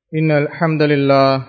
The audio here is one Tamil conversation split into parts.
إن الحمد لله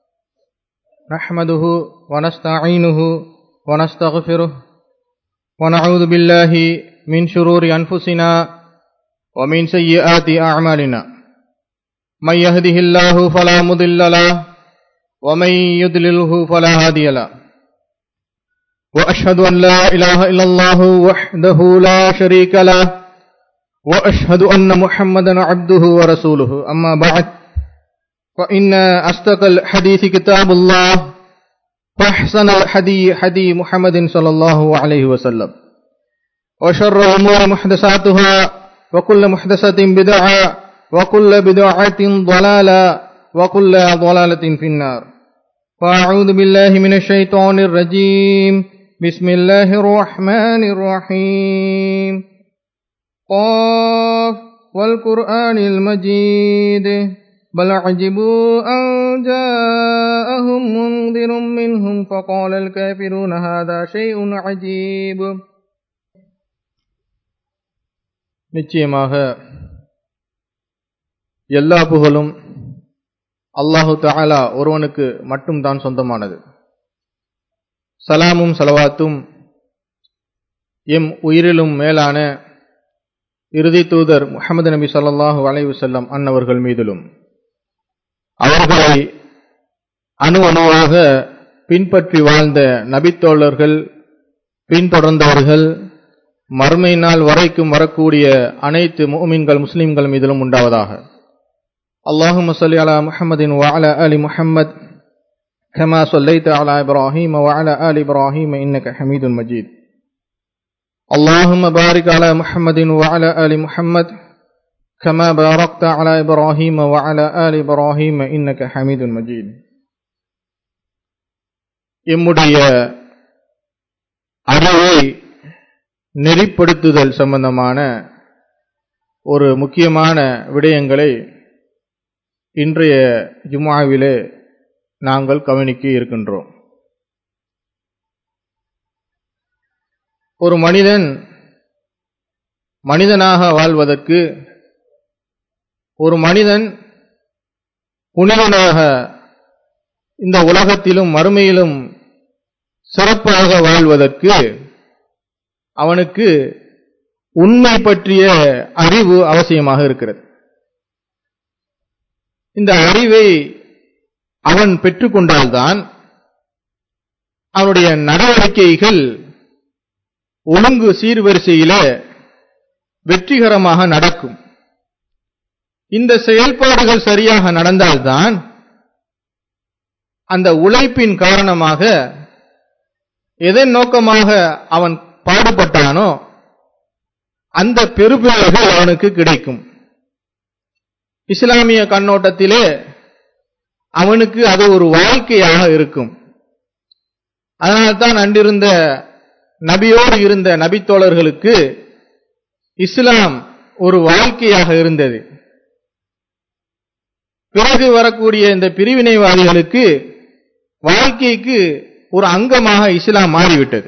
نحمده ونستعينه ونستغفره ونعوذ بالله من شرور أنفسنا ومن سيئات أعمالنا من يهده الله فلا مضل له ومن يضلله فلا هادي له وأشهد أن لا إله إلا الله وحده لا شريك له وأشهد أن محمدا عبده ورسوله أما بعد فإن أصدق الحديث كتاب الله فأحسن الحدي حدي محمد صلى الله عليه وسلم وشر الأمور محدثاتها وكل محدثة بدعة وكل بدعة ضلالة وكل ضلالة في النار فأعوذ بالله من الشيطان الرجيم بسم الله الرحمن الرحيم قاف والقرآن المجيد بل عجبوا أن جاءهم منذر منهم فقال الكافرون هذا شيء عجيب நிச்சயமாக எல்லா புகழும் அல்லாஹு தாலா ஒருவனுக்கு மட்டும்தான் சொந்தமானது சலாமும் சலவாத்தும் எம் உயிரிலும் மேலான இறுதி தூதர் முகமது நபி சொல்லாஹு அலைவுசல்லம் அன்னவர்கள் மீதிலும் அவர்களை அணு அணுவாக பின்பற்றி வாழ்ந்த நபித்தோழர்கள் பின்தொடர்ந்தவர்கள் மறுமை நாள் வரைக்கும் வரக்கூடிய அனைத்து மூமின்கள் முஸ்லிம்கள் மீதிலும் உண்டாவதாக اللهم صل على محمد وعلى آل محمد كما صليت على إبراهيم وعلى آل إبراهيم إنك حميد مجيد اللهم بارك على محمد وعلى آل محمد كما باركت على إبراهيم وعلى آل إبراهيم إنك حميد مجيد எம்முடைய அறிவை நெறிப்படுத்துதல் சம்பந்தமான ஒரு முக்கியமான விடயங்களை இன்றைய ஜுமாவிலே நாங்கள் கவனிக்க இருக்கின்றோம் ஒரு மனிதன் மனிதனாக வாழ்வதற்கு ஒரு மனிதன் புனிதனாக இந்த உலகத்திலும் மறுமையிலும் சிறப்பாக வாழ்வதற்கு அவனுக்கு உண்மை பற்றிய அறிவு அவசியமாக இருக்கிறது இந்த அறிவை அவன் பெற்றுக்கொண்டால்தான் அவனுடைய நடவடிக்கைகள் ஒழுங்கு சீர்வரிசையில வெற்றிகரமாக நடக்கும் இந்த செயல்பாடுகள் சரியாக நடந்தால்தான் அந்த உழைப்பின் காரணமாக எதன் நோக்கமாக அவன் பாடுபட்டானோ அந்த பெருபிள்ளைகள் அவனுக்கு கிடைக்கும் இஸ்லாமிய கண்ணோட்டத்திலே அவனுக்கு அது ஒரு வாழ்க்கையாக இருக்கும் அதனால்தான் அன்றிருந்த நபியோடு இருந்த நபித்தோழர்களுக்கு இஸ்லாம் ஒரு வாழ்க்கையாக இருந்தது பிறகு வரக்கூடிய இந்த பிரிவினைவாதிகளுக்கு வாழ்க்கைக்கு ஒரு அங்கமாக இஸ்லாம் மாறிவிட்டது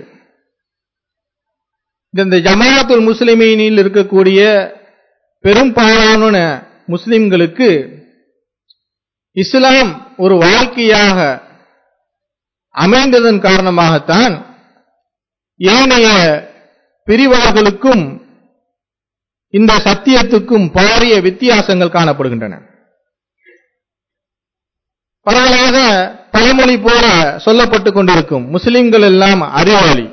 இந்த ஜமாத்துல் முஸ்லிமீனில் இருக்கக்கூடிய பெரும்பாலான முஸ்லிம்களுக்கு இஸ்லாம் ஒரு வாழ்க்கையாக அமைந்ததன் காரணமாகத்தான் ஏனைய பிரிவார்களுக்கும் இந்த சத்தியத்துக்கும் பாரிய வித்தியாசங்கள் காணப்படுகின்றன பரவலாக பழமொழி போல சொல்லப்பட்டுக் கொண்டிருக்கும் முஸ்லிம்கள் எல்லாம் அறிவாளி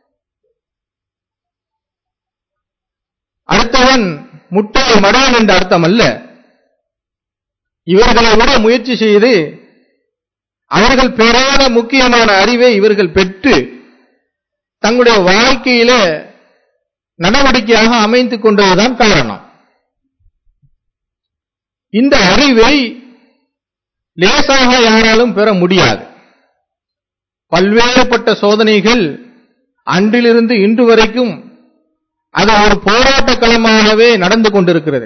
அடுத்தவன் முட்டாள் மடான் என்ற அர்த்தம் அல்ல இவர்களை விட முயற்சி செய்து அவர்கள் பெறாத முக்கியமான அறிவை இவர்கள் பெற்று தங்களுடைய வாழ்க்கையில நடவடிக்கையாக அமைத்துக் கொண்டதுதான் காரணம் இந்த அறிவை லேசாக யாராலும் பெற முடியாது பல்வேறுபட்ட சோதனைகள் அன்றிலிருந்து இன்று வரைக்கும் அது ஒரு போராட்ட களமாகவே நடந்து கொண்டிருக்கிறது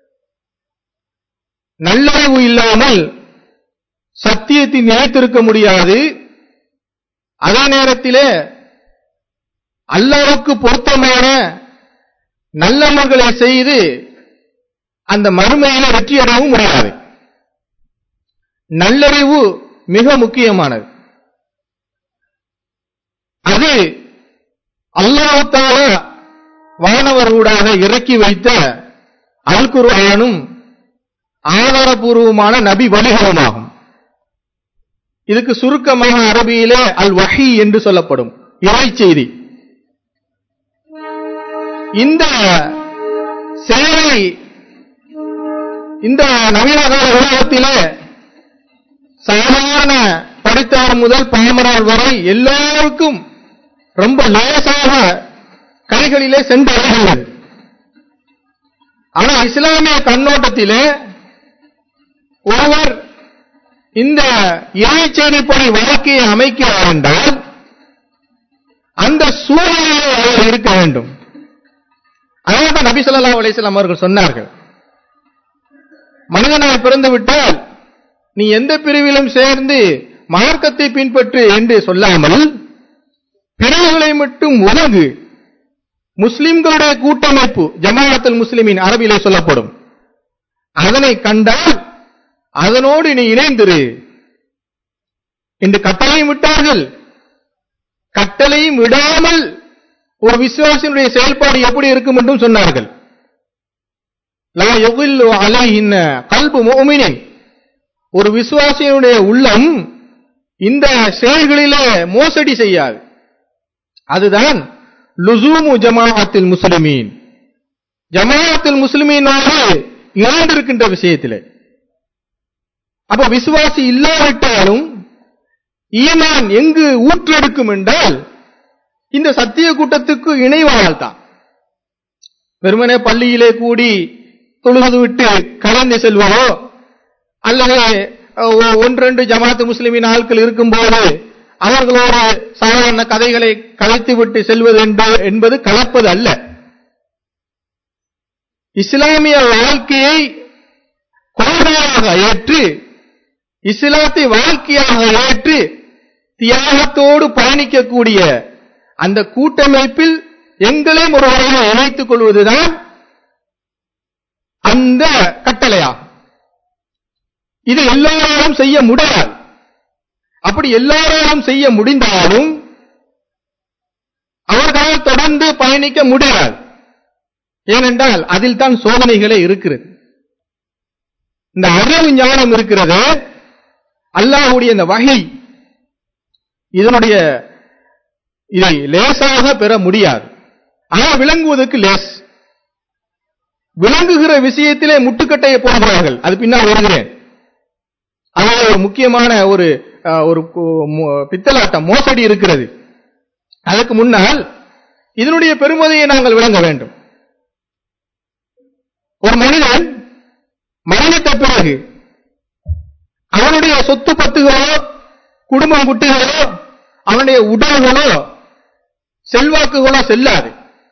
நல்லறிவு இல்லாமல் சத்தியத்தை நிலைத்திருக்க முடியாது அதே நேரத்திலே அல்லாவுக்கு பொருத்தமான நல்லமல்களை செய்து அந்த மறுமையில வெற்றி அடையவும் முடியாது நல்லறிவு மிக முக்கியமானது அது அல்லாஹால வானவர்களாக இறக்கி வைத்த அல் குர்ஆனும் ஆதாரபூர்வமான நபி வழிகளுமாகும் இதுக்கு சுருக்கமாக அரபியிலே அல் வஹி என்று சொல்லப்படும் இறை செய்தி இந்த சேவை இந்த நவீன கால உலகத்திலே சாதாரண படித்தவர் முதல் பாமரர் வரை எல்லோருக்கும் ரொம்ப லேசாக கைகளிலே சென்றடைகிறது ஆனா இஸ்லாமிய கண்ணோட்டத்திலே ஒருவர் இந்த இறைச்சேரிப்படி வாழ்க்கையை அமைக்கிறார் என்றால் அந்த சூழ்நிலையில் அவர் இருக்க வேண்டும் அதாவது நபி ஸல்லல்லாஹு அலைஹி வஸல்லம் அவர்கள் சொன்னார்கள் மனிதனாக பிறந்து விட்டால் நீ எந்த பிரிவிலும் சேர்ந்து மார்க்கத்தை பின்பற்று என்று சொல்லாமல் பிரிவுகளை மட்டும் ஒதுங்கு முஸ்லிம்களுடைய கூட்டமைப்பு ஜமாஅத்துல் முஸ்லிமின் அரபிலே சொல்லப்படும் அதனை கண்டால் அதனோடு நீ இணைந்திரு என்று கட்டளையும் விட்டார்கள் கட்டளையும் விடாமல் ஒரு விசுவாசினுடைய செயல்பாடு எப்படி இருக்கும் என்றும் சொன்னார்கள் லா யகுல்லு அலைஹின்ன கல்பு முஃமினின் ஒரு விசுவாசியினுடைய உள்ளம் இந்த செயல்களிலே மோசடி செய்யாது அதுதான் லுசூமு ஜமாஅத்தில் முஸ்லிமீன் ஜமாஅத்தில் முஸ்லிமீனோடு இணைந்திருக்கின்ற விஷயத்திலே அப்ப விசுவாசி இல்லாவிட்டாலும் ஈமான் எங்கு ஊற்றெடுக்கும் என்றால் இந்த சத்திய கூட்டத்துக்கு இணைவானால் தான் வெறுமனே பள்ளியிலே கூடி தொழுது விட்டு கலந்து செல்வதோ அல்லது அஹ், ஒன்றெண்டு ஜமாத்து முஸ்லிமின் ஆட்கள் இருக்கும்போது அவர்களோட சாதாரண கதைகளை கலைத்து விட்டு செல்வது என்ப- என்பது கலப்பது அல்ல இஸ்லாமிய வாழ்க்கையை கொள்கையாக ஏற்று இஸ்லாத்தை வாழ்க்கையாக ஏற்று தியாகத்தோடு பயணிக்கக்கூடிய அந்த கூட்டமைப்பில் எங்களையும் ஒரு வகையில் இணைத்துக் கொள்வதுதான் அந்த கட்டளையாகும் இது எல்லாராலும் செய்ய முடியாது அப்படி எல்லாராலும் செய்ய முடிந்தாலும் அவர்களால் தொடர்ந்து பயணிக்க முடியாது ஏனென்றால் அதில் தான் சோதனைகளே இருக்கிறது இந்த அறிவு ஞானம் இருக்கிறது அல்லாஹ்வுடைய இந்த வகை இதனுடைய இதை லேசாக பெற முடியாது ஆனால் விளங்குவதற்கு லேஸ் விளங்குகிற விஷயத்திலே முட்டுக்கட்டையை போடுகிறார்கள் அது பின்னால் வருகிறேன் அதாவது ஒரு முக்கியமான ஒரு அஹ், ஒரு கு- மோ- பித்தலாட்டம் மோசடி இருக்கிறது அதற்கு முன்னால் இதனுடைய பெருமதியை நாங்கள் விளங்க வேண்டும் ஒரு மனிதன் மரணித்த பிறகு அவனுடைய சொத்து பத்துகளோ குடும்பம் குட்டிகளோ அவனுடைய உடல்களோ செல்வாக்குகளோ செல்லாது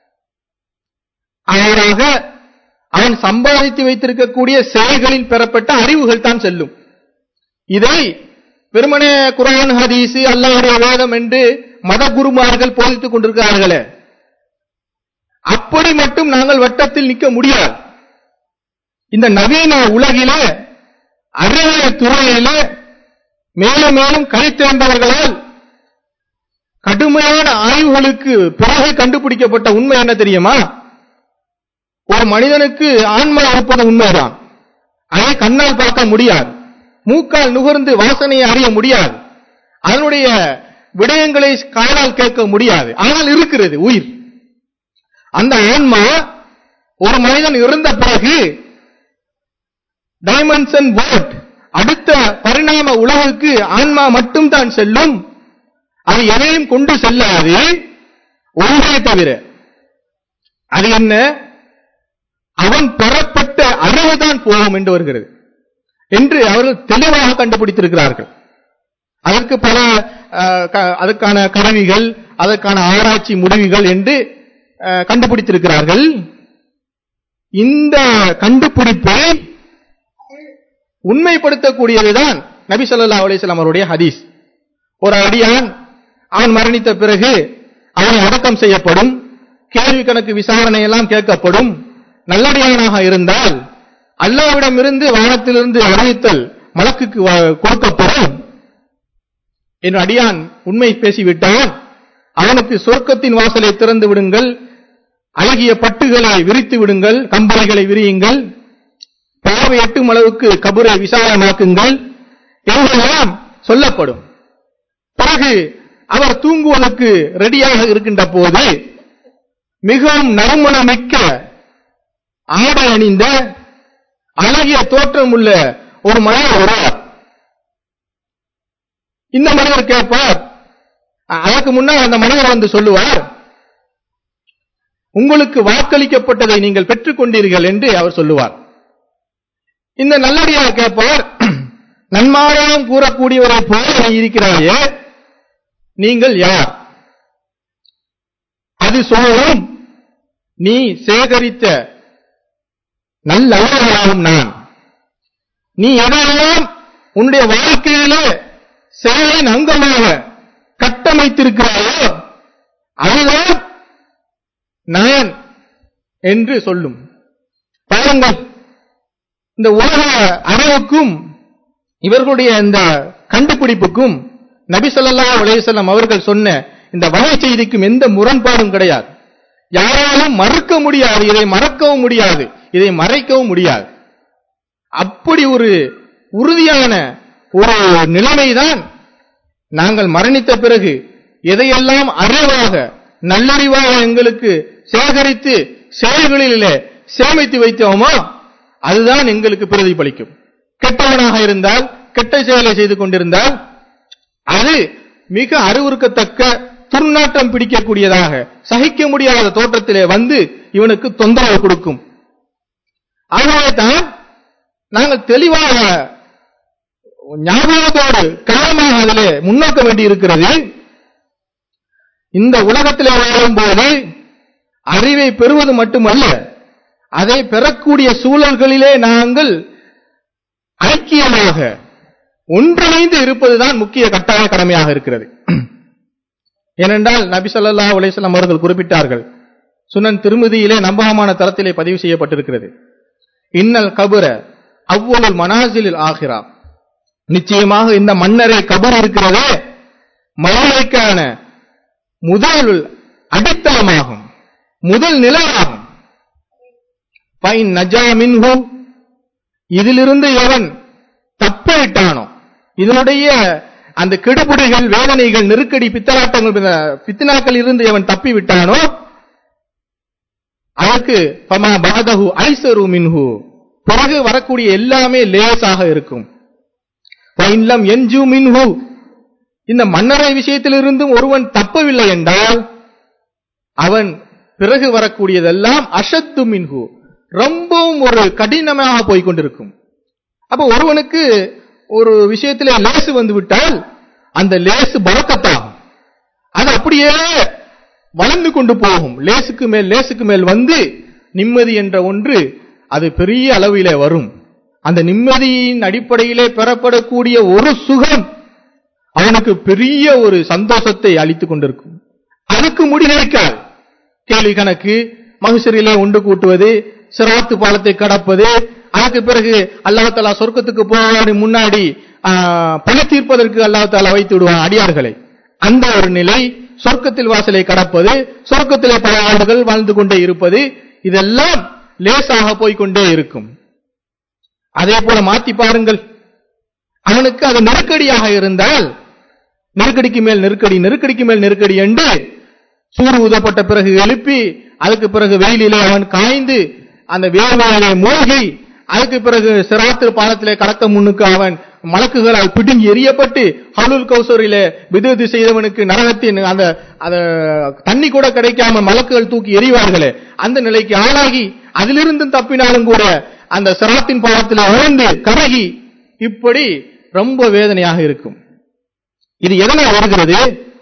அவராக அவன் சம்பாதித்து வைத்திருக்கக்கூடிய செயல்களில் பெறப்பட்ட அறிவுகள் தான் செல்லும் இதை வெறுமனே குர்ஆன் ஹதீஸ் அல்லாஹ்வுடைய வேதம் என்று மத குருமார்கள் போதித்துக் கொண்டிருக்கிறார்களே அப்படி மட்டும் நாங்கள் வட்டத்தில் நிற்க முடியாது இந்த நவீன உலகிலே அறிவியல் துறையிலே மேலும் மேலும் கை தேர்ந்தவர்களால் கடுமையான ஆய்வுகளுக்கு பிறகு கண்டுபிடிக்கப்பட்ட உண்மை என்ன தெரியுமா ஒரு மனிதனுக்கு ஆன்மா இருப்பது உண்மைதான் அதை கண்ணால் பார்க்க முடியாது மூக்கால் நுகர்ந்து வாசனையை அறிய முடியாது அதனுடைய விடயங்களை காலால் கேட்க முடியாது ஆனால் இருக்கிறது உயிர் அந்த ஆன்மா ஒரு மனிதன் இறந்த பிறகு டைமென்ஷன் வேர்ல்ட் அடுத்த பரிணாம உலகுக்கு ஆன்மா மட்டும்தான் செல்லும் அது எதையும் கொண்டு செல்லாது ஒன்றே தவிர அது என்ன அவன் பெறப்பட்ட அறிவுதான் போகும் என்று வருகிறது என்று அவர்கள் தெளிவாக கண்டுபிடித்திருக்கிறார்கள் அதற்கு பல அஹ், க- அதற்கான கருவிகள் அதற்கான ஆராய்ச்சி முடிவுகள் என்று அஹ், கண்டுபிடித்திருக்கிறார்கள் இந்த கண்டுபிடிப்பை உண்மைப்படுத்தக்கூடியதுதான் நபி ஸல்லல்லாஹு அலைஹி வஸல்லம் அவருடைய ஹதீஸ் ஒரு அடியான் அவன் மரணித்த பிறகு அவன் அடக்கம் செய்யப்படும் கேள்வி கணக்கு விசாரணை எல்லாம் கேட்கப்படும் நல்லடியானாக இருந்தால் அல்லாவிடமிருந்து வானத்திலிருந்து அறிவித்தல் மலக்குக்கு வ- கொடுக்கப்படும் என் அடியான் உண்மை பேசிவிட்டான் அவனுக்கு சொர்க்கத்தின் வாசலை திறந்து விடுங்கள் அழகிய பட்டுகளை விரித்து விடுங்கள் கம்பளிகளை விரியுங்கள் பார்வை எட்டும் அளவுக்கு கபரை விசாலமாக்குங்கள் என்றெல்லாம் சொல்லப்படும் பிறகு அவர் தூங்குவதற்கு ரெடியாக இருக்கின்ற போது மிகவும் நறுமணமிக்க ஆடை அணிந்த அழகிய தோற்றம் உள்ள ஒரு மனிதர் வருவார் இந்த மனிதர் கேட்பார் அ- அதற்கு முன்னால் அந்த மனிதர் வந்து சொல்லுவார் உங்களுக்கு வாக்களிக்கப்பட்டதை நீங்கள் பெற்றுக் கொண்டீர்கள் என்று அவர் சொல்லுவார் இந்த நல்லடியார் கேட்பார் நன்மாராயம் கூறக்கூடியவரை போல நீ இருக்கிறாயே நீங்கள் யார் அது சொல்லும் நீ சேகரித்த நல்லவர்களாகும் நான் நீ எதையெல்லாம் உன்னுடைய வாழ்க்கையிலே செயலின் அங்கமாக கட்டமைத்திருக்கிறாயோ அதுதான் நான் என்று சொல்லும் பாருங்கள் இந்த உலக அறிவுக்கும் இவர்களுடைய இந்த கண்டுபிடிப்புக்கும் நபி ஸல்லல்லாஹு அலைஹி வஸல்லம் அவர்கள் சொன்ன இந்த வகை செய்திக்கும் எந்த முரண்பாடும் கிடையாது யாராலும் மறுக்க முடியாது இதை மறக்கவும் முடியாது இதை மறைக்கவும் முடியாது அப்படி ஒரு உறுதியான ஒரு நிலைமைதான் நாங்கள் மரணித்த பிறகு எதையெல்லாம் அறிவாக நல்லறிவாக எங்களுக்கு சேகரித்து செயல்களிலே சேமித்து வைத்தோமோ அதுதான் எங்களுக்கு பிரதிபலிக்கும் கெட்டவனாக இருந்தால் கெட்ட செயலை செய்து கொண்டிருந்தால் அது மிக அறிவுறுக்கத்தக்க துர்நாற்றம் பிடிக்கக்கூடியதாக சகிக்க முடியாத தோற்றத்திலே வந்து இவனுக்கு தொந்தரவு கொடுக்கும் ஆகவே தான் நாங்கள் தெளிவாக ஞாபகத்தோடு கவனமாக அதிலே முன்னோக்க வேண்டி இருக்கிறது இந்த உலகத்திலே வாழும்போது அறிவை பெறுவது மட்டுமல்ல அதை பெறக்கூடிய சூழல்களிலே நாங்கள் ஐக்கியமாக ஒன்றிணைந்து இருப்பதுதான் முக்கிய கட்டாய கடமையாக இருக்கிறது ஏனென்றால் நபி ஸல்லல்லாஹு அலைஹி வஸல்லம் அவர்கள் குறிப்பிட்டார்கள் சுனன் திருமதியிலே நம்பகமான தளத்திலே பதிவு செய்யப்பட்டிருக்கிறது இன்னல் கபுர அவ்வளவு மனாசிலில் ஆகிறா நிச்சயமாக இந்த மன்னரை கபர் இருக்கிறதே மறுமைக்கான முதல் அடித்தளமாகும் முதல் நிலையாகும் பைன் நஜா மின்ஹு இதிலிருந்து எவன் தப்பிவிட்டானோ இதனுடைய அந்த கெடுபிடிகள் வேதனைகள் நெருக்கடி பித்தலாட்டங்கள் இந்த பித்னாக்கள் இருந்து எவன் தப்பி விட்டானோ அதற்கு பமா பாதகு ஐசரு மின்ஹு பிறகு வரக்கூடிய எல்லாமே லேசாக இருக்கும் பைன்லம் என்ஜு மின்ஹு இந்த மன்னரை விஷயத்திலிருந்தும் ஒருவன் தப்பவில்லை என்றால் அவன் பிறகு வரக்கூடியதெல்லாம் அஷத்து மின்ஹு ரொம்பவும் ஒரு கடினமாக போய் கொண்டிருக்கும் அப்ப ஒருவனுக்கு ஒரு விஷயத்திலே லேசு வந்து விட்டால் அந்த லேசு பறக்கத்தாகும் அது அப்படியே வளர்ந்து கொண்டு போகும் லேசுக்கு மேல் லேசுக்கு மேல் வந்து நிம்மதி என்ற ஒன்று அது பெரிய அளவிலே வரும் அந்த நிம்மதியின் அடிப்படையிலே பெறப்படக்கூடிய ஒரு சுகம் அவனுக்கு பெரிய ஒரு சந்தோஷத்தை அளித்துக் கொண்டிருக்கும் அதுக்கு முடிநிலைக்காது கேள்வி கணக்கு மகசரிலே உண்டு கூட்டுவது சிராத்து பாலத்தை கடப்பது அதுக்கு பிறகு அல்லாஹாலா சொர்க்கத்துக்கு போவதற்கு முன்னாடி ஆஹ், பண தீர்ப்பதற்கு அல்லாஹாலா வைத்து விடுவான் அடியார்களை அந்த ஒரு நிலை சொர்க்கத்தில் வாசலை கடப்பது சொர்க்கத்திலே பல ஆண்டுகள் வாழ்ந்து கொண்டே இருப்பது இதெல்லாம் லேசாக போய்க்கொண்டே இருக்கும் அதே போல மாத்தி பாருங்கள் அவனுக்கு அது நெருக்கடியாக இருந்தால் நெருக்கடிக்கு மேல் நெருக்கடி நெருக்கடிக்கு மேல் நெருக்கடி என்று சூடு ஊதப்பட்ட பிறகு எழுப்பி அதுக்கு பிறகு வெயிலிலே அவன் காய்ந்து அந்த வேர்வையிலே மூழ்கி அதுக்கு பிறகு சிராத்திர பாலத்திலே கடக்க முன்னுக்கு அவன் மலக்குகளால் பிடுங்கி எரியப்பட்டு ஹலுல் கௌசரிலே விதுதி செய்தவனுக்கு நரகத்தின் அந்த அந்த தண்ணி கூட கிடைக்காம மலக்குகள் தூக்கி எறிவார்களே அந்த நிலைக்கு ஆளாகி அதிலிருந்தும் தப்பினாலும் கூட அந்த சிராத்தின் பாலத்தில் உழந்து கருகி இப்படி ரொம்ப வேதனையாக இருக்கும் இது எதனால் வருகிறது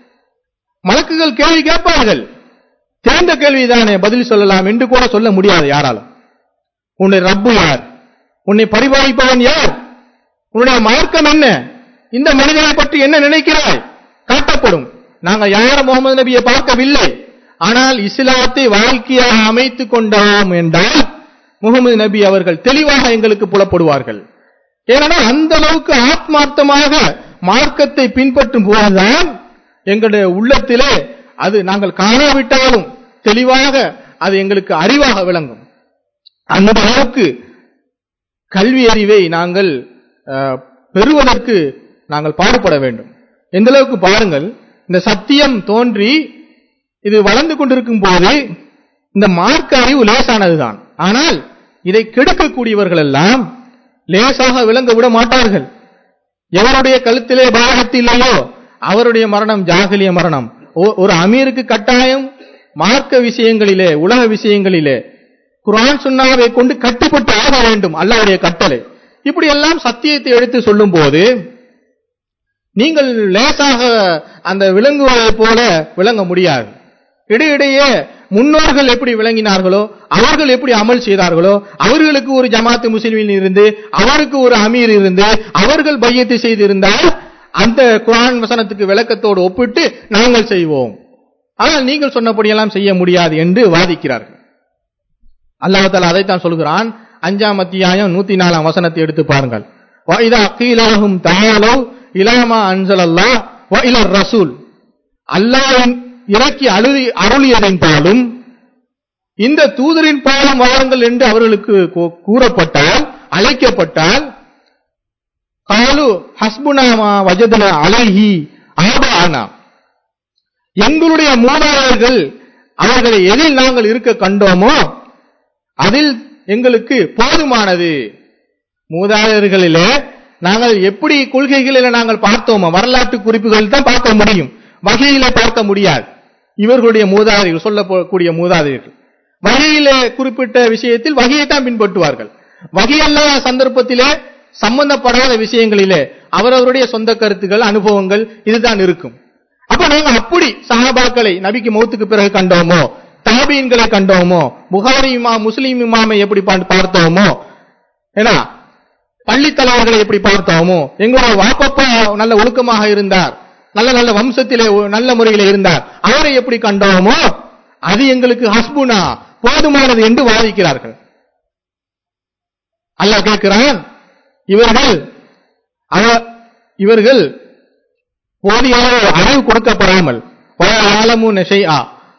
மலக்குகள் கேள்வி கேட்பார்கள் தெரிந்த கேள்விதானே பதில் சொல்லலாம் என்று கூட சொல்ல முடியாது யாராலும் உன்னை ரப்பு யார் உன்னை பரிபாலிப்பவன் யார் உன்னுடைய மார்க்கம் என்ன இந்த மனிதனை பற்றி என்ன நினைக்கிறாய் காட்டப்படும் நாங்க யாரும் முகமது நபியை பார்க்கவில்லை ஆனால் இஸ்லாத்தை வாழ்க்கையாக அமைத்துக் கொண்டோம் என்றால் முகமது நபி அவர்கள் தெளிவாக எங்களுக்கு புலப்படுவார்கள் ஏனென்றால் அந்த அளவுக்கு ஆத்மார்த்தமாக மார்க்கத்தை பின்பற்றும் போதுதான் எங்களுடைய உள்ளத்திலே அது நாங்கள் காணாவிட்டாலும் தெளிவாக அது எங்களுக்கு அறிவாக விளங்கும் அந்த அளவுக்கு கல்வி அறிவை நாங்கள் அஹ், பெறுவதற்கு நாங்கள் பாடுபட வேண்டும் எந்த அளவுக்கு பாருங்கள் இந்த சத்தியம் தோன்றி இது வளர்ந்து கொண்டிருக்கும் போது இந்த மார்க்க அறிவு லேசானதுதான் ஆனால் இதை கெடுக்கக்கூடியவர்கள் எல்லாம் லேசாக விளங்க விட மாட்டார்கள் எவருடைய கழுத்திலே பாகத்து இல்லையோ அவருடைய மரணம் ஜாகலிய மரணம் ஒ- ஒரு அமீருக்கு கட்டாயம் மார்க்க விஷயங்களிலே உலக விஷயங்களிலே குர்ஆன் சுன்னாவை கொண்டு கட்டுப்பட்டு ஆக வேண்டும் அல்லாஹ்வுடைய கட்டளை இப்படி எல்லாம் சத்தியத்தை எடுத்து சொல்லும் போது நீங்கள் லேசாக அந்த விளங்குவதை போல விளங்க முடியாது இடையிடையே முன்னோர்கள் எப்படி விளங்கினார்களோ அவர்கள் எப்படி அமல் செய்தார்களோ அவர்களுக்கு ஒரு ஜமாத்து முஸ்லிமில் இருந்து அவருக்கு ஒரு அமீர் இருந்து அவர்கள் பையத்தை செய்திருந்தால் அந்த குர்ஆன் வசனத்துக்கு விளக்கத்தோடு ஒப்பிட்டு நாங்கள் செய்வோம் ஆனால் நீங்கள் சொன்னபடியெல்லாம் செய்ய முடியாது என்று வாதிக்கிறார்கள் அல்லாஹ் தஆலா அதைத்தான் சொல்கிறான் அஞ்சாம் அத்தியாயம் நூத்தி நாலாம் வசனத்தை எடுத்து பாருங்கள் வைதா கீலாகும் தாலோ இலாமா அன்சலல்லா இல ரசூல் அல்லாஹ்வின் இறக்கி அழுதி அருளியதின் பாலும் இந்த தூதரின் பாலம் வாருங்கள் என்று அவர்களுக்கு கூ- கூறப்பட்டால் அழைக்கப்பட்டால் காலு ஹஸ்புனாமா வஜதன அலைஹி ஆபானா எங்களுடைய மூதாதையர்கள் அவர்களை எதில் நாங்கள் இருக்க கண்டோமோ அதில் எங்களுக்கு போதுமானது மூதாதையர்களிலே நாங்கள் எப்படி கொள்கைகளில நாங்கள் பார்த்தோமோ வரலாற்று குறிப்புகள் தான் பார்க்க முடியும் வகையில பார்க்க முடியாது இவர்களுடைய மூதாதையர்கள் சொல்லக்கூடிய மூதாதையர்கள் வகையிலே குறிப்பிட்ட விஷயத்தில் வகையை தான் பின்பற்றுவார்கள் வகையல்லாத சந்தர்ப்பத்திலே சம்பந்தப்படாத விஷயங்களிலே அவரவருடைய சொந்த கருத்துக்கள் அனுபவங்கள் இதுதான் இருக்கும் அப்ப நாங்க அப்படி சஹாபாக்களை நபிக்கு மௌத்துக்கு பிறகு கண்டோமோ தாபீன்களை கண்டோமோ புகாரி இமா முஸ்லீம் இமாமை எப்படி பா- பார்த்தோமோ ஏன்னா பள்ளி தலைவர்களை எப்படி பார்த்தோமோ எங்களோட வாப்பப்பா நல்ல ஒழுக்கமாக இருந்தார் நல்ல நல்ல வம்சத்திலே ஒ- நல்ல முறையில இருந்தார் அவரை எப்படி கண்டோமோ அது எங்களுக்கு ஹஸ்புனா போதுமானது என்று வாதிக்கிறார்கள் அல்லாஹ் கேட்கிறான் இவர்கள் அவ- இவர்கள் போதிய அளவு அறிவு கொடுக்கப்படாமல் ஆலமும் நெசையா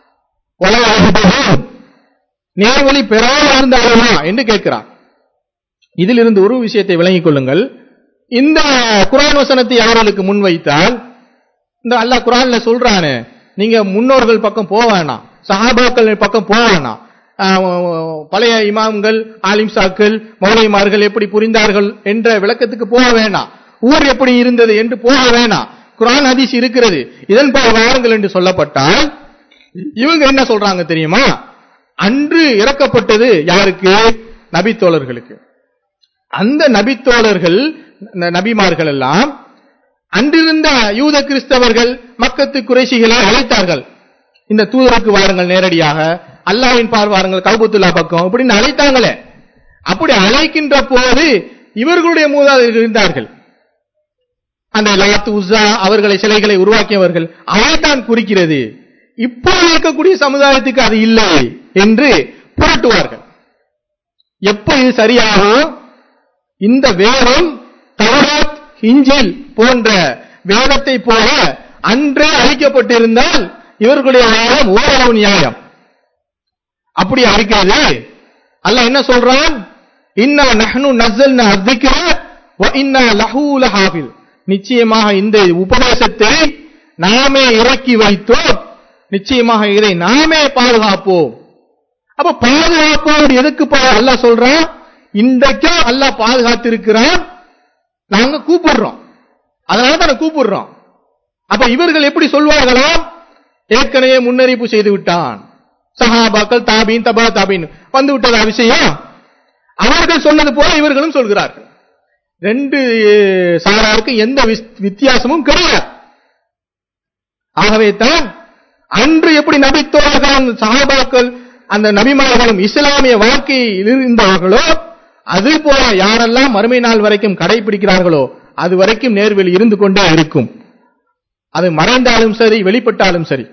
நேர்வழி பெறாமல் இருந்தார்களா என்று கேட்கிறான் இதிலிருந்து ஒரு விஷயத்தை விளங்கிக் கொள்ளுங்கள் இந்த குரான் வசனத்தை அவர்களுக்கு முன்வைத்தால் இந்த அல்லாஹ் குரான்ல சொல்றானே நீங்க முன்னோர்கள் பக்கம் போக வேணாம் சஹாபாக்கள் பக்கம் போக வேணாம் ஆஹ், பழைய இமாம்கள் ஆலிம்சாக்கள் மௌலைமார்கள் எப்படி புரிந்தார்கள் என்ற விளக்கத்துக்கு போக வேணாம் ஊர் எப்படி இருந்தது என்று போக வேணாம் குரான் ஹதீஸ் இருக்கிறது இதன் பால் வாருங்கள் என்று சொல்லப்பட்டால் இவங்க என்ன சொல்றாங்க தெரியுமா அன்று இறக்கப்பட்டது யாருக்கு நபித்தோழர்களுக்கு அந்த நபித்தோழர்கள் ந- நபிமார்கள் எல்லாம் அன்றிருந்த யூத கிறிஸ்தவர்கள் மக்கத்து குறைசிகளை அழைத்தார்கள் இந்த தூதருக்கு வாருங்கள் நேரடியாக அல்லாஹ்வின் பார் வாருங்கள் கல்பத்துல்லா பக்கம் இப்படின்னு அழைத்தாங்களே அப்படி அழைக்கின்ற போது இவர்களுடைய மூதாதையர்கள் இருந்தார்கள் அந்த லயாத் உஸா அவர்களை சிலைகளை உருவாக்கியவர்கள் அதைத்தான் குறிக்கிறது இப்போ இருக்கக்கூடிய சமுதாயத்துக்கு அது இல்லை என்று புரட்டுவார்கள் எப்ப இது சரியாகும் இந்த வேதம் தௌராத் இஞ்சில் போன்ற வேதத்தை போல அன்றே அளிக்கப்பட்டிருந்தால் இவர்களுடைய வாதம் ஓரளவு நியாயம் அப்படி அளிக்கிறது அல்லாஹ் என்ன சொல்றான் இன்னா நஹ்னு நஸ்ஸல்னா அத்திக்ர வ இன்னா லஹூ லஹாஃபில் நிச்சயமாக இந்த உபதேசத்தை நாமே இறக்கி வைத்தோம் நிச்சயமாக இதை நாமே பாதுகாப்போம் அப்ப பாதுகாப்போம் எதுக்கு பா- அல்லாஹ் சொல்றான் இன்றைக்கும் அல்லாஹ் பாதுகாத்திருக்கிறான் நாங்க கூப்பிடுறோம் அதனால தான் கூப்பிடுறோம் அப்ப இவர்கள் எப்படி சொல்வார்களோ ஏற்கனவே முன்னறிவிப்பு செய்து விட்டான் சஹாபாக்கள் தாபீன் தபா தாபீன் வந்து விட்டதா விஷயம் அவர்கள் சொன்னது போல இவர்களும் சொல்கிறார்கள் ரெண்டு சாராருக்கு எந்த விஸ்- வித்தியாசமும் கிடையாது ஆகவே தான் அன்று எப்படி நபித்தோழர்கள் சஹாபாக்கள் அந்த நபிமார்களும் இஸ்லாமிய வாழ்க்கையில் இருந்தவர்களோ அது போல யாரெல்லாம் மறுமை நாள் வரைக்கும் கடைபிடிக்கிறார்களோ அது வரைக்கும் நேர்வெளி இருந்து கொண்டே இருக்கும் அது மறைந்தாலும் சரி வெளிப்பட்டாலும் சரி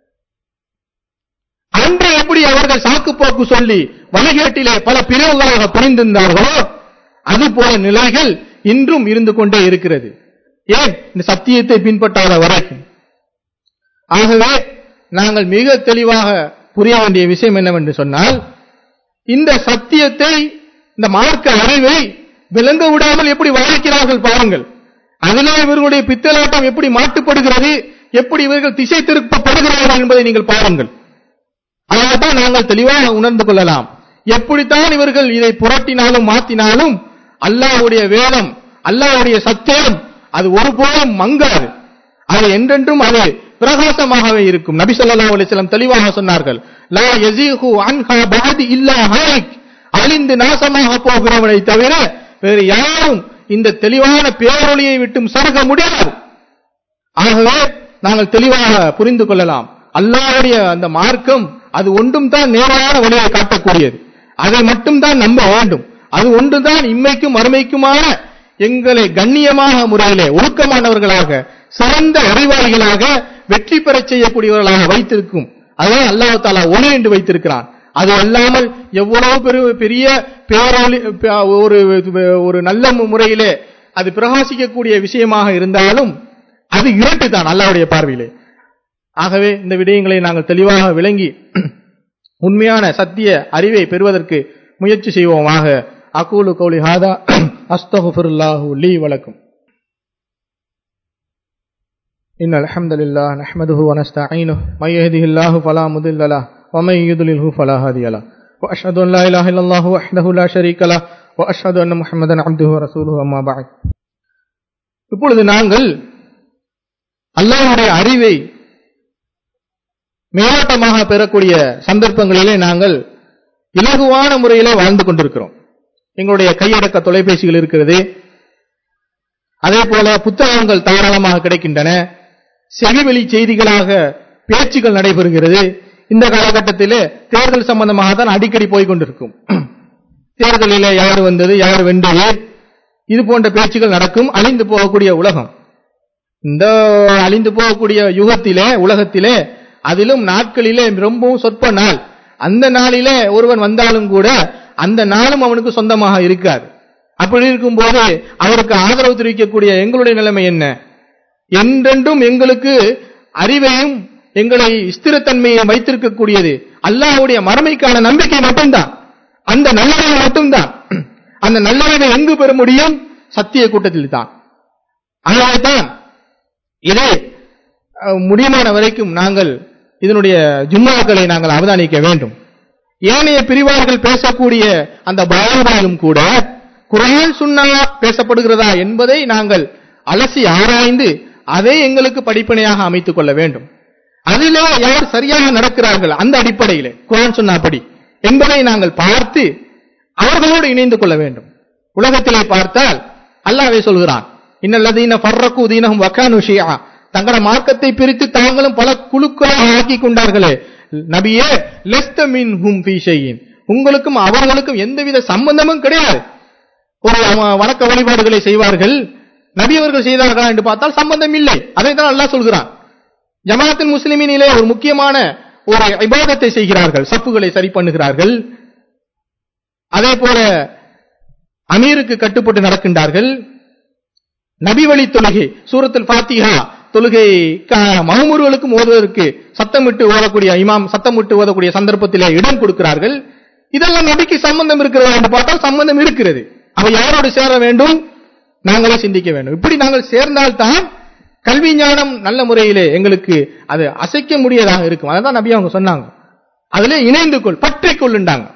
அன்று எப்படி அவர்கள் சாக்கு போக்கு சொல்லி வழிகேட்டிலே பல பிரிவுகளாக பிரிந்திருந்தார்களோ அது போல நிலைகள் இன்றும் இருந்து கொண்டே இருக்கிறது ஏன் இந்த சத்தியத்தை பின்பற்றாத வரைக்கும் ஆகவே நாங்கள் மிக தெளிவாக புரிய வேண்டிய விஷயம் என்னவென்று சொன்னால் இந்த சத்தியத்தை இந்த மார்க்க அறிவை விளங்க விடாமல் எப்படி வாழ்க்கிறார்கள் பாருங்கள் அதிலே இவர்களுடைய பித்தலாட்டம் எப்படி மாட்டுப்படுகிறது எப்படி இவர்கள் திசை திருப்பப்படுகிறார்கள் என்பதை நீங்கள் பாருங்கள் அதனால்தான் நாங்கள் தெளிவாக உணர்ந்து கொள்ளலாம் எப்படித்தான் இவர்கள் இதை புரட்டினாலும் மாத்தினாலும் அல்லாஹ்வுடைய வேதம் அல்லாஹ்வுடைய சத்தியம் அது ஒருபோதும் மங்காது அது என்றென்றும் அது பிரகாசமாகவே இருக்கும் நபி ஸல்லல்லாஹு அலைஹி வஸல்லம் தெளிவாக சொன்னார்கள் லா யஸீஹு அன்ஹா பஅதி இல்லா ஹாலிக் அழிந்து நாசமாக போகிறவனை தவிர வேறு யாரும் இந்த தெளிவான பேரொளியை விட்டும் சருக முடியாது ஆகவே நாங்கள் தெளிவாக புரிந்து கொள்ளலாம் அல்லாஹ்வுடைய அந்த மார்க்கம் அது ஒன்றும் தான் நேரான வழியை காட்டக்கூடியது அதை மட்டும் தான் நம்ப வேண்டும் அது ஒன்றுதான் இம்மைக்கும் மறுமைக்குமான எங்களை கண்ணியமாக முறையிலே ஒழுக்கமானவர்களாக சிறந்த அறிவாளிகளாக வெற்றி பெறச் செய்யக்கூடியவர்களாக வைத்திருக்கும் அதான் அல்லாஹ் தாலா ஒளி என்று வைத்திருக்கிறான் அது அல்லாமல் எவ்வளவு பெரு- பெரிய பேரொளி ப- ஒரு ஒரு நல்ல முறையிலே அது பிரகாசிக்கக்கூடிய விஷயமாக இருந்தாலும் அது இருட்டு தான் அல்லாவுடைய பார்வையிலே ஆகவே இந்த விடயங்களை நாங்கள் தெளிவாக விளங்கி உண்மையான சத்திய அறிவை பெறுவதற்கு முயற்சி செய்வோமாக அகூலு கௌலி ஹாதா அஸ்தகுஃபிருல்லாஹு லீ வலக்கும் إن الحمد لله نحمده ونستعينه من يهده الله فلا مضل له ومن يضلله فلا هادي له وأشهد أن لا إله إلا الله وحده لا شريك له وأشهد أن محمدا عبده ورسوله أما بعد இப்பொழுது நாங்கள் அல்லாஹ்வுடைய அறிவை மேலோட்டமாக பெறக்கூடிய சந்தர்ப்பங்களிலே நாங்கள் இலகுவான முறையிலே வாழ்ந்து கொண்டிருக்கிறோம் எங்களுடைய கையடக்க தொலைபேசிகள் இருக்கிறது அதே போல புத்தகங்கள் தாராளமாக கிடைக்கின்றன செவிவெளி செய்திகளாக பேச்சுகள் நடைபெறுகிறது இந்த காலகட்டத்திலே தேர்தல் சம்பந்தமாக தான் அடிக்கடி போய் கொண்டிருக்கும் தேர்தலிலே யார் வந்தது யார் வென்றது இது போன்ற பேச்சுகள் நடக்கும் அழிந்து போகக்கூடிய உலகம் இந்த அழிந்து போகக்கூடிய யுகத்திலே உலகத்திலே அதிலும் நாட்களிலே ரொம்பவும் சொற்ப நாள் அந்த நாளிலே ஒருவன் வந்தாலும் கூட அந்த நாளும் அவனுக்கு சொந்தமாக இருக்காது அப்படி இருக்கும்போது அவருக்கு ஆதரவு தெரிவிக்கக்கூடிய எங்களுடைய நிலைமை என்ன என்றென்றும் எங்களுக்கு அறிவையும் எங்களை ஸ்திரத்தன்மையை வைத்திருக்கக்கூடியது அல்லாஹ்வுடைய மறுமைக்கான நம்பிக்கை மட்டும்தான் அந்த நல்லறிவு மட்டும்தான் அந்த நல்லறிவை எங்கு பெற முடியும் சத்திய கூட்டத்தில் தான் அதனால்தான் இதை அஹ், முடியுமான வரைக்கும் நாங்கள் இதனுடைய ஜும்மாக்களை நாங்கள் அவதானிக்க வேண்டும் ஏனைய பிரிவார்கள் பேசக்கூடிய அந்த பாவனையிலும் கூட குரான் சுன்னா பேசப்படுகிறதா என்பதை நாங்கள் அலசி ஆராய்ந்து அதை எங்களுக்கு படிப்பனையாக அமைத்துக் கொள்ள வேண்டும் அதிலே யார் சரியாக நடக்கிறார்கள் அந்த அடிப்படையிலே குரான் சொன்னாப்படி என்பதை நாங்கள் பார்த்து அவர்களோடு இணைந்து கொள்ள வேண்டும் உலகத்திலே பார்த்தால் அல்லாஹ்வே சொல்கிறான் இன்னல்லதீன ஃபர்ரகு தீனஹும் வகானு ஷியா தங்கள மார்க்கத்தை பிரித்து தாங்களும் பல குழுக்களாக ஆக்கி கொண்டார்களே நபியே லெஸ்த மின்ஹும் ஃபீ ஷைஇன் உங்களுக்கும் அவர்களுக்கும் எந்தவித சம்பந்தமும் கிடையாது ஒரு அவ- வணக்க வழிபாடுகளை செய்வார்கள் நபி அவர்கள் செய்தார்களா என்று பார்த்தால் சம்பந்தம் இல்லை அதை தான் அல்லாஹ் சொல்கிறான் ஜமாத்தின் முஸ்லிமினிலே ஒரு முக்கியமான ஒரு இபாதத்தை செய்கிறார்கள் சப்புகளை சரி பண்ணுகிறார்கள் அதே போல அமீருக்கு கட்டுப்பட்டு நடக்கின்றார்கள் நபி வழி தொழுகை சூரத்தில் ஃபாத்திஹா தொழுகை க- மகமூர்களுக்கும் ஓதுவதற்கு சத்தமிட்டு ஓதக்கூடிய இமாம் சத்தமிட்டு ஓதக்கூடிய சந்தர்ப்பத்திலே இடம் கொடுக்கிறார்கள் இதெல்லாம் நபிக்கு சம்பந்தம் இருக்கிறதா என்று பார்த்தால் சம்பந்தம் இருக்கிறது அவ யாரோடு சேர வேண்டும் நாங்களே சிந்திக்க வேண்டும் இப்படி நாங்கள் சேர்ந்தால்தான் கல்வி ஞானம் நல்ல முறையிலே எங்களுக்கு அது அசைக்க முடியதாக இருக்கும் அதான் நபி அவங்க சொன்னாங்க அதிலே இணைந்து கொள் பற்றிக் கொள்ளுண்டாங்க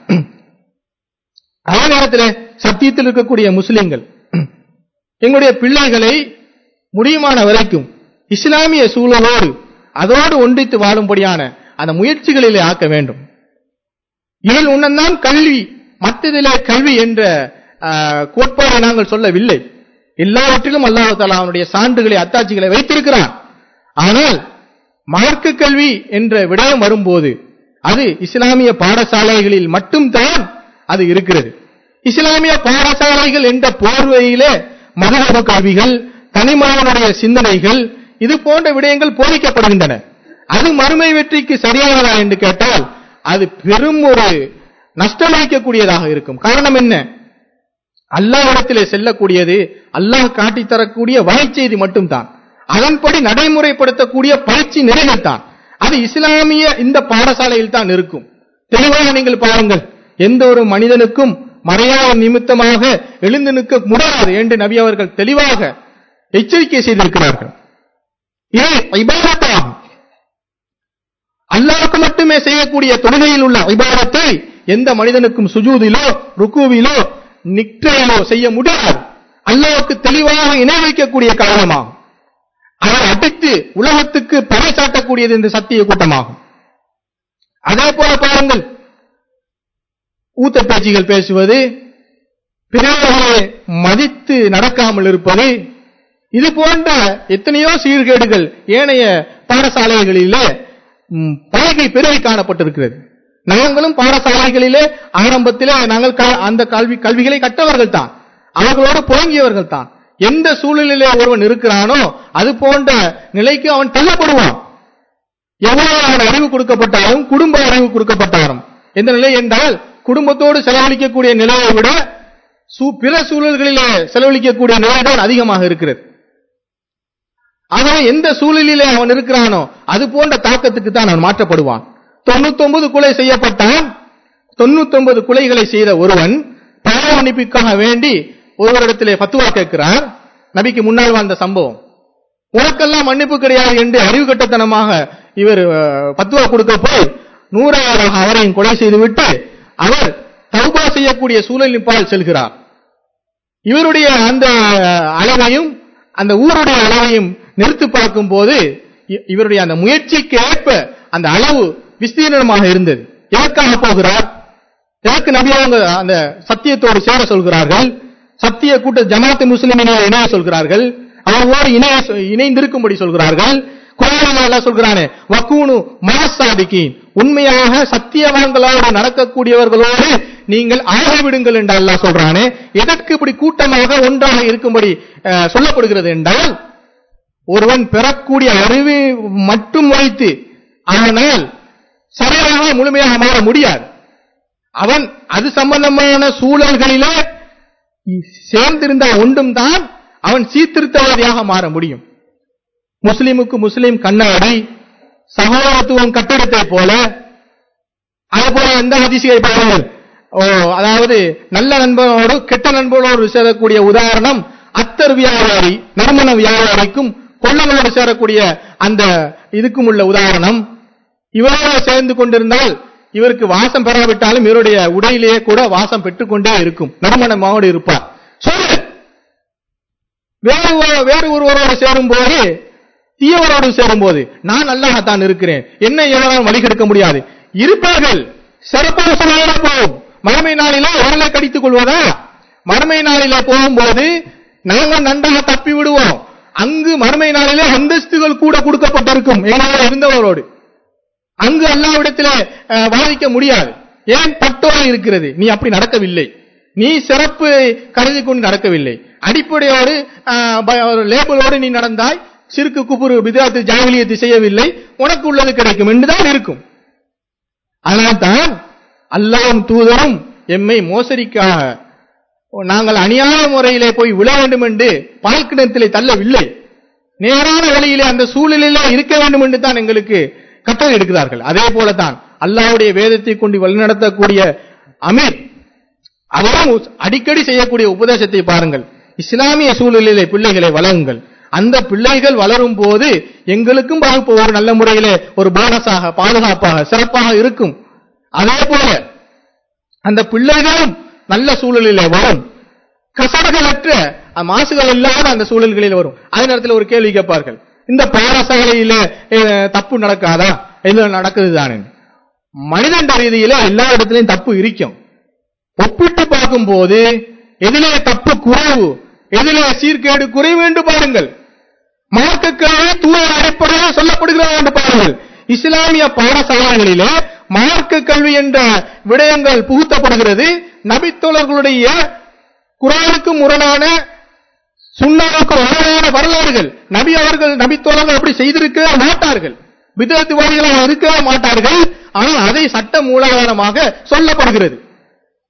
அதே நேரத்தில் சத்தியத்தில் இருக்கக்கூடிய முஸ்லிம்கள் எங்களுடைய பிள்ளைகளை முடியுமான வரைக்கும் இஸ்லாமிய சூழலோடு அதோடு ஒன்றித்து வாழும்படியான அந்த முயற்சிகளிலே ஆக்க வேண்டும் இதில் உன்னதான் கல்வி மற்றதிலே கல்வி என்ற ஆஹ், கோட்பாடை நாங்கள் சொல்லவில்லை எல்லாவற்றிலும் அல்லாஹ் தஆலா அவனுடைய சான்றுகளை அத்தாட்சிகளை வைத்திருக்கிறான் ஆனால் மார்க்க கல்வி என்ற விடயம் வரும்போது அது இஸ்லாமிய பாடசாலைகளில் மட்டும்தான் அது இருக்கிறது இஸ்லாமிய பாடசாலைகள் என்ற போர்வையிலே மதகப கல்விகள் தனிமனிதனுடைய சிந்தனைகள் இது போன்ற விடயங்கள் போதிக்கப்படுகின்றன அது மறுமை வெற்றிக்கு சரியானதா என்று கேட்டால் அது பெரும் ஒரு நஷ்டமளிக்கக்கூடியதாக இருக்கும் காரணம் என்ன அல்லாஹ்விடத்திலே செல்லக்கூடியது அல்லாஹ் காட்டித் தரக்கூடிய வகைச்செய்தி மட்டும்தான் அதன்படி நடைமுறைப்படுத்தக்கூடிய பயிற்சி நிலைகள் தான் அது இஸ்லாமிய இந்த பாடசாலையில் தான் இருக்கும் தெளிவாக நீங்கள் பாருங்கள் எந்த ஒரு மனிதனுக்கும் மறையாத நிமித்தமாக எழுந்து நிற்க முடியாது என்று நபி அவர்கள் தெளிவாக எச்சரிக்கை செய்திருக்கிறார்கள் இது இபாதத்தாகும் அல்லாஹ்வுக்கு மட்டுமே செய்யக்கூடிய தொழுகையில் உள்ள இபாதத்தை எந்த மனிதனுக்கும் சுஜூதிலோ ருக்குவிலோ நிக்ரையிலோ செய்ய முடியாது அல்லாஹ்வுக்கு தெளிவாக இணை வைக்கக்கூடிய காரணமாகும் அதை அடித்து உலகத்துக்கு பறைசாட்டக்கூடியது இந்த சத்திய கூட்டமாகும் அதே போல பாருங்கள் ஊத்த பேச்சுகள் பேசுவது பிறர்களை மதித்து நடக்காமல் இருப்பது இது போன்ற எத்தனையோ சீர்கேடுகள் ஏனைய பாடசாலைகளிலே ம், பலகை பெருகி காணப்பட்டிருக்கிறது நாங்களும் பாடசாலைகளிலே ஆரம்பத்திலே நாங்கள் க- அந்த கல்வி கல்விகளை கற்றவர்கள் தான் அவர்களோடு புழங்கியவர்கள் தான் எந்த சூழலிலே ஒருவன் இருக்கிறானோ அது போன்ற நிலைக்கு அவன் தள்ளப்படுவான் எவ்வளவு அவன் அறிவு கொடுக்கப்பட்டாலும் குடும்ப அறிவு கொடுக்கப்பட்டாலும் எந்த நிலை என்றால் குடும்பத்தோடு செலவழிக்கக்கூடிய நிலையை விட சூ- பிற சூழல்களிலே செலவழிக்கக்கூடிய நிலைதான் அதிகமாக இருக்கிறது ஆகவே எந்த சூழலிலே அவன் இருக்கிறானோ அது போன்ற தாக்கத்துக்கு தான் அவன் மாற்றப்படுவான் தொண்ணூத்தொன்பது கொலை செய்யப்பட்டான் தொண்ணூத்தொன்பது கொலைகளை செய்த ஒருவன் பாவ மன்னிப்புக்காக வேண்டி ஒருவரிடத்திலே பத்துவா கேட்கிறார் நபிக்கு முன்னால் வாழ்ந்த சம்பவம் உனக்கெல்லாம் மன்னிப்பு கிடையாது என்று அறிவு கட்டத்தனமாக இவர் அஹ், பத்துவா கொடுக்க போய் நூறாயிரம் அவரையும் கொலை செய்துவிட்டு அவர் தௌபா செய்யக்கூடிய சூழலின் பால் செல்கிறார் இவருடைய அந்த அளவையும் அந்த ஊருடைய அளவையும் நிறுத்து பார்க்கும் போது இ- இவருடைய அந்த முயற்சிக்கு ஏற்ப அந்த அளவு விஸ்தீர்ணமாக இருந்தது எதற்காக போகிறார் எதற்கு நபி அவங்க அந்த சத்தியத்தோடு சேர சொல்கிறார்கள் சத்திய கூட்ட ஜமாத்து முஸ்லிமினை இணைய சொல்கிறார்கள் அவர்களோடு இணைய இணைந்திருக்கும்படி சொல்கிறார்கள் குரானில் அல்லாஹ் சொல்கிறானே வக்கூனு மனசாதிக்கின் உண்மையாக சத்தியவான்களோடு நடக்கக்கூடியவர்களோடு நீங்கள் ஆகிவிடுங்கள் என்று அல்லாஹ் சொல்றானே எதற்கு இப்படி கூட்டமாக ஒன்றாக இருக்கும்படி அஹ், சொல்லப்படுகிறது என்றால் ஒருவன் பெறக்கூடிய அறிவை மட்டும் வைத்து ஆனால் சரியாக முழுமையாக மாற முடியாது அவன் அது சம்பந்தமான சூழல்களிலே சேர்ந்திருந்த ஒன்றும் தான் அவன் சீர்திருத்தவாதியாக மாற முடியும் முஸ்லிமுக்கு முஸ்லிம் கண்ணாடி சகோதரத்துவம் கட்டிடத்தை போல அதுபோல எந்த அதிசயை பாருங்கள் ஓ, அதாவது நல்ல நண்பனோடு கெட்ட நண்பனோடு சேரக்கூடிய உதாரணம் அத்தர் வியாபாரி நறுமண வியாபாரிக்கும் கொள்ளங்களோடு சேரக்கூடிய அந்த இதுக்கும் உள்ள உதாரணம் இவரோடு சேர்ந்து கொண்டிருந்தால் இவருக்கு வாசம் பெறாவிட்டாலும் இவருடைய உடையிலேயே கூட வாசம் பெற்றுக்கொண்டே இருக்கும் நறுமணமாவோடு இருப்பார் சூழல் வேறு ஒரு- வேறு ஒருவரோடு சேரும் போது தீயவரோடு சேரும் போது நான் நல்லாகத்தான் இருக்கிறேன் என்னை எவராலும் வழிகெடுக்க முடியாது இருப்பார்கள் சிறப்பாக சொல்லாத போகும் மறுமை நாளிலே உடலை கடித்துக் கொள்வதா மறுமை நாளிலே போகும்போது நாங்கள் நன்றாக தப்பி விடுவோம் அங்கு மறுமை நாளிலே அந்தஸ்துகள் கூட கொடுக்கப்பட்டிருக்கும் எங்களோட இருந்தவரோடு அங்கு அல்லாவிடத்திலே அஹ், வாதிக்க முடியாது ஏன் பட்டோடு இருக்கிறது நீ அப்படி நடக்கவில்லை நீ சிறப்பு கருதி கொண்டு நடக்கவில்லை அடிப்படையோடு அஹ், ப- ஒரு லேபிளோடு நீ நடந்தாய் சிறுக்கு குப்புறு விதாத்து ஜாகிலியத்தை செய்யவில்லை உனக்கு உள்ளது கிடைக்கும் என்றுதான் இருக்கும் அதனால்தான் அல்லாஹ்வும் தூதரும் எம்மை மோசடிக்காக நாங்கள் அநியாய முறையிலே போய் விழ வேண்டும் என்று பால்கிணத்திலே தள்ளவில்லை நேரான வழியிலே அந்த சூழலிலே இருக்க வேண்டும் என்று தான் எங்களுக்கு கட்டளை எடுக்கிறார்கள் அதே போலதான் அல்லாஹ்வுடைய வேதத்தை கொண்டு வழிநடத்தக்கூடிய அமீர் அவரும் அடிக்கடி செய்யக்கூடிய உபதேசத்தை பாருங்கள் இஸ்லாமிய சூழலிலே பிள்ளைகளை வளருங்கள் அந்த பிள்ளைகள் வளரும் போது எங்களுக்கும் வகுப்பு ஒரு நல்ல முறையிலே ஒரு போனஸாக பாதுகாப்பாக சிறப்பாக இருக்கும் அதே போல அந்த பிள்ளைகளும் நல்ல சூழலிலே வரும் கசடகளற்ற அஹ், மாசுகள் இல்லாத அந்த சூழல்களில் வரும் அதே நேரத்தில் ஒரு கேள்வி கேட்பார்கள் இந்த பாடசாலையில அஹ், தப்பு நடக்காதா இல்ல நடக்குது தானே மனிதன் ரீதியில எல்லா இடத்துலயும் தப்பு இருக்கும் ஒப்பிட்டு பார்க்கும்போது எதிலே தப்பு குறைவு எதிலே சீர்கேடு குறைவு என்று பாருங்கள் மார்க்கக்கல்வி தூய அடிப்படையில் சொல்லப்படுகிறது என்று பாருங்கள் இஸ்லாமிய பாடசாலைகளிலே மார்க்க கல்வி என்ற விடயங்கள் புகுத்தப்படுகிறது நபித்தோழர்களுடைய குரானுக்கு முரணான சுண்ணாவுக்கு முரணான வரலாறுகள் நபி அவர்கள் நபித்தோழர்கள் அப்படி செய்திருக்கவே மாட்டார்கள் விதத்துவாதிகளாக இருக்கவே மாட்டார்கள் ஆனால் அதை சட்ட மூலாதாரமாக சொல்லப்படுகிறது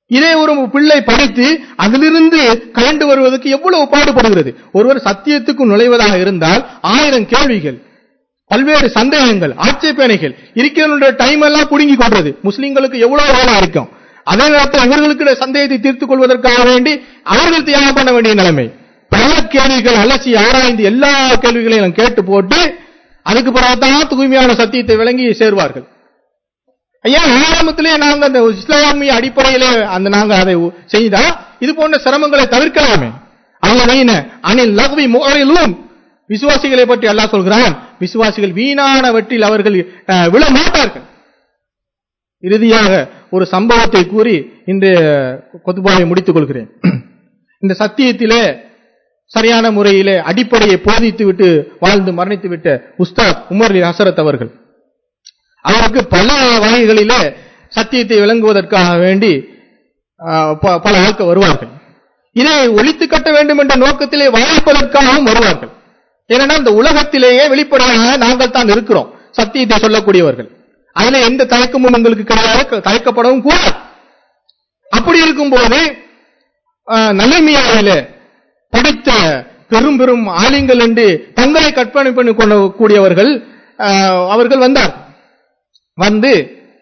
இதே ஒரு பிள்ளை படித்து அதிலிருந்து கலண்டு வருவதற்கு எவ்வளவு பாடுபடுகிறது ஒருவர் சத்தியத்துக்கு நுழைவதாக இருந்தால் ஆயிரம் கேள்விகள் பல்வேறு சந்தேகங்கள் ஆட்சேபனைகள் இருக்கிற டைம் எல்லாம் குடுங்கி கொள்றது முஸ்லிம்களுக்கு எவ்வளவு வேலை இருக்கும் அதே நேரத்தில் இவர்களுக்கு சந்தேகத்தை தீர்த்துக் கொள்வதற்காக வேண்டி அவர்கள் தியாகம் பண்ண வேண்டிய நிலைமை பல கேள்விகள் அலசி ஆராய்ந்து எல்லா கேள்விகளையும் கேட்டு போட்டு அதுக்கு பிறகுதான் தூய்மையான சத்தியத்தை விளங்கி சேர்வார்கள் ஐயா ஆரம்பத்திலே நாங்க அந்த இஸ்லாமிய அடிப்படையில அந்த நாங்க அதை செய்தா இது போன்ற சிரமங்களை தவிர்க்கலாமே அல்லவைன அனில் லகுவி முகரிலும் விசுவாசிகளை பற்றி அல்லாஹ் சொல்கிறான் விசுவாசிகள் வீணானவற்றில் அவர்கள் அஹ், விழ மாட்டார்கள் இறுதியாக ஒரு சம்பவத்தை கூறி இன்றைய கொத்துபாவை முடித்துக் கொள்கிறேன் இந்த சத்தியத்திலே சரியான முறையிலே அடிப்படையை போதித்து விட்டு வாழ்ந்து மரணித்து விட்ட உஸ்தாத் உமர் அலி ஹசரத் அவர்கள் அவருக்கு பல வகைகளிலே சத்தியத்தை விளங்குவதற்காக வேண்டி ஆஹ், ப- பல ஆட்கள் வருவார்கள் இதை ஒழித்து கட்ட வேண்டும் என்ற நோக்கத்திலே வாழ்ப்பதற்காகவும் வருவார்கள் ஏனென்னா இந்த உலகத்திலேயே வெளிப்படையாக நாங்கள் தான் இருக்கிறோம் சத்தியத்தை சொல்லக்கூடியவர்கள் அதுல எந்த தயக்கமும் எங்களுக்கு கிடையாது தயக்கப்படவும் கூடாது அப்படி இருக்கும்போது ஆஹ், நல்லமியாவில படித்த பெரும் பெரும் ஆலிங்கள் என்று தங்களை கற்பனை பண்ணி கொள்ளக்கூடியவர்கள் ஆஹ், அவர்கள் வந்தார் வந்து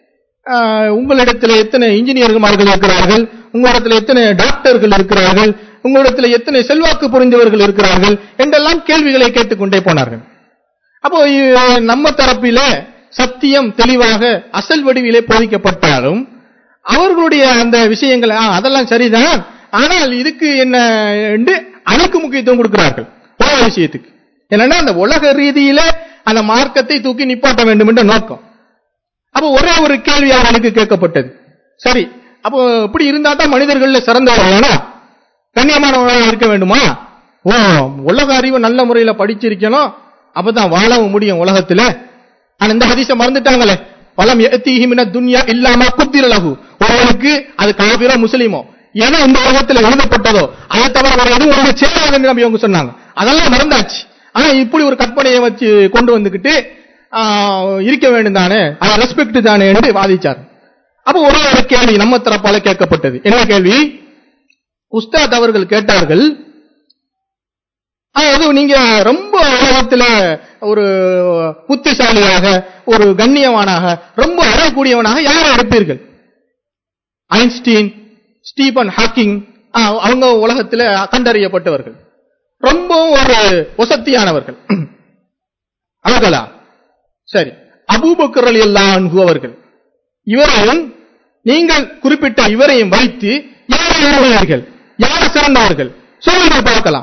ஆஹ், உங்களிடத்தில் எத்தனை இன்ஜினியர்மார்கள் இருக்கிறார்கள் உங்களிடத்தில் எத்தனை டாக்டர்கள் இருக்கிறார்கள் உங்களிடத்தில் எத்தனை செல்வாக்கு புரிந்தவர்கள் இருக்கிறார்கள் என்றெல்லாம் கேள்விகளை கேட்டுக்கொண்டே போனார்கள் அப்போ இ- நம்ம தரப்பில சத்தியம் தெளிவாக அசல் வடிவிலே போதிக்கப்பட்டாலும் அவர்களுடைய அந்த விஷயங்கள் ஆ, அதெல்லாம் சரிதான் ஆனால் இதுக்கு என்ன என்று அதுக்கு முக்கியத்துவம் கொடுக்கிறார்கள் உலக விஷயத்துக்கு என்னன்னா அந்த உலக ரீதியில அந்த மார்க்கத்தை தூக்கி நிப்பாட்ட வேண்டும் என்ற நோக்கம் அப்ப ஒரே ஒரு கேள்வி அவர்களுக்கு கேட்கப்பட்டது சரி அப்போ இப்படி இருந்தா தான் மனிதர்கள்ல சிறந்தவர்கள் வேணும் கண்ணியமானவர்களாக இருக்க வேண்டுமா ஓ உலக அறிவு நல்ல முறையில படிச்சிருக்கணும் அப்பதான் வாழவும் முடியும் உலகத்துல ஆனா இந்த ஹதீஸ மறந்துட்டாங்களே பலம் எத்தீஹிமின துன்யா இல்லாம குத்திரலகு ஒருவனுக்கு அது காபிரோ முஸ்லீமோ ஏன்னா இந்த உலகத்துல எழுதப்பட்டதோ அதை தவிர வேற எதுவும் உலக சேராதுன்னு நம்பி அவங்க சொன்னாங்க அதெல்லாம் மறந்தாச்சு ஆனா இப்படி ஒரு கற்பனையை வச்சு கொண்டு வந்துகிட்டு ஆ, இருக்க வேண்டும் தானே அது ரெஸ்பெக்ட் தானே என்று வாதிச்சார் அப்ப ஒரு ஒரு கேள்வி நம்ம தரப்பால கேட்கப்பட்டது என்ன கேள்வி உஸ்தாத் அவர்கள் கேட்டார்கள் அதாவது நீங்க ரொம்ப உலகத்துல ஒரு புத்திசாலியாக ஒரு கண்ணியவானாக ரொம்ப அறக்கூடியவனாக யாரை எடுப்பீர்கள் ஐன்ஸ்டீன் ஸ்டீபன் ஹாக்கிங் ஆ, அவங்க உலகத்துல கண்டறியப்பட்டவர்கள் ரொம்பவும் ஒரு வசத்தியானவர்கள் அவர்களா சரி அபூபக்கர் அலி அல்லாஹு அவர்கள் இவரையும் நீங்கள் குறிப்பிட்ட இவரையும் வைத்து யாரை விரும்புவீர்கள் யார் சிறந்தவர்கள் சொல்லுங்கள் பார்க்கலாம்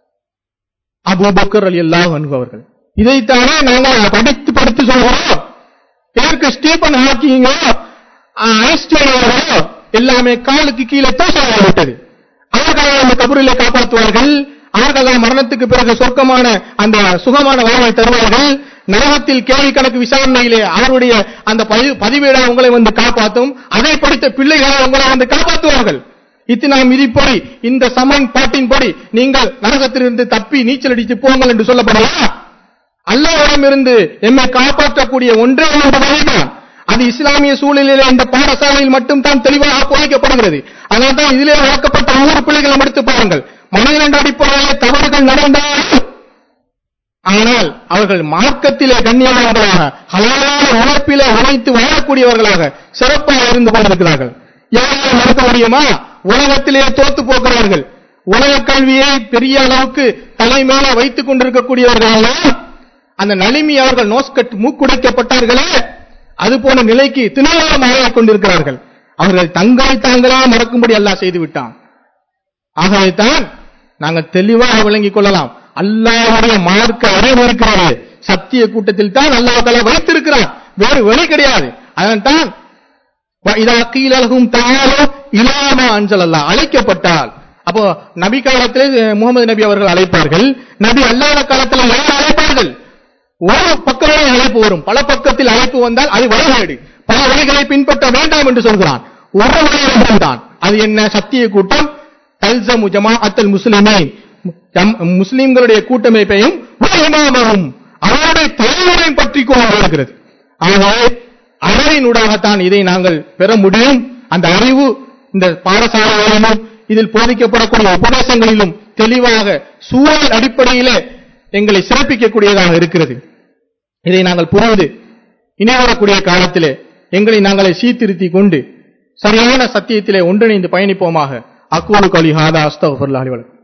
அபூபக்கர் அலி அல்லாஹ் அவர்கள் இதைத்தானே நாங்கள் படித்து படித்து சொல்கிறோம் இதற்கு ஸ்டீபன் ஹாக்கிங்கோ ஐன்ஸ்டைன் அவர்களோ எல்லாமே காலுக்கு கீழே தோசைப்பட்டது அவர்களை அந்த கபரிலே காப்பாற்றுவார்கள் அவர்கள் மரணத்துக்கு பிறகு சொர்க்கமான அந்த சுகமான வாழ்வை தருவார்கள் நரகத்தில் கேள்வி கணக்கு விசாரணையிலே அவருடைய அந்த பதிவு- பதிவேடை உங்களை வந்து காப்பாற்றும் அதை படித்த பிள்ளைகளை உங்களை வந்து காப்பாற்றுவார்கள் இத்தனை மிதிப்படி இந்த சமன் பாட்டின்படி நீங்கள் நரகத்திலிருந்து தப்பி நீச்சல் அடித்து போங்கள் என்று சொல்லப்படலாம் அல்லாவிடமிருந்து எம்மை காப்பாற்றக்கூடிய ஒன்றே ஒன்று வழிதான் அது இஸ்லாமிய சூழலில் இந்த பாடசாலையில் மட்டும் தான் தெளிவாக போதிக்கப்படுகிறது அதனால்தான் இதிலே வளர்க்கப்பட்ட நூறு பிள்ளைகளை எடுத்து பாருங்கள் மனிதன் அடிப்படையிலே தவறுகள் நடந்தால் ஆனால் அவர்கள் மார்க்கத்திலே கண்ணியமானவர்களாக ஹலாலான உழைப்பிலே உழைத்து வாழக்கூடியவர்களாக சிறப்பாக இருந்து கொண்டிருக்கிறார்கள் யாராலும் நடத்த முடியுமா உலகத்திலே தோத்து போகிறார்கள் உலக கல்வியை பெரிய அளவுக்கு தலைமேல வைத்துக் கொண்டிருக்கக்கூடியவர்கள் எல்லாம் அந்த நளிமி அவர்கள் நோஸ்கட் மூக்குடைக்கப்பட்டார்களே அது போன நிலைக்கு திணறாமல் ஆகிக் கொண்டிருக்கிறார்கள் அவர்கள் தங்களை தாங்களே மறக்கும்படி அல்லாஹ் செய்து விட்டான் ஆகவேதான் நாங்கள் தெளிவாக விளங்கிக் கொள்ளலாம் அல்லாஹ்வுடைய மார்க்க அறிவு இருக்கிறது சத்திய கூட்டத்தில் தான் அல்லாஹ் தலா வைத்திருக்கிறான் வேறு வழி கிடையாது அதனால்தான் இதா கீழகும் தாரோ இலாமா அஞ்சல் அல்லா அழைக்கப்பட்டால் அப்போ நபி காலத்திலே முகமது நபி அவர்கள் அழைப்பார்கள் நபி அல்லாத காலத்தில் யார் அழைப்பார்கள் ஒரு பக்கமே அழைப்பு வரும் பல பக்கத்தில் அழைப்பு வந்தால் அது வழிகேடு பல வழிகளை பின்பற்ற வேண்டாம் என்று சொல்கிறான் ஒரு வழி தான் அது என்ன சத்திய கூட்டம் தல்சமு ஜமாஅத்தல் முஸ்லிமீன் ஜம்- முஸ்லிம்களுடைய கூட்டமைப்பையும் இமாமவும் அவருடைய தலைவரையும் பற்றி கொண்டு ஆகவே அறிவினூடாகத்தான் இதை நாங்கள் பெற முடியும் அந்த அறிவு இந்த பாடசாலைகளிலும் இதில் போதிக்கப்படக்கூடிய உபதேசங்களிலும் தெளிவாக சூழல் அடிப்படையிலே எங்களை சிறப்பிக்கக்கூடியதாக இருக்கிறது இதை நாங்கள் புரிந்து இனி வரக்கூடிய காலத்திலே எங்களை நாங்களே சீர்திருத்திக் கொண்டு சரியான சத்தியத்திலே ஒன்றிணைந்து பயணிப்போமாக அக்கூலு கலி ஹாதா அஸ்தகுல்லாஹி வலக்கும்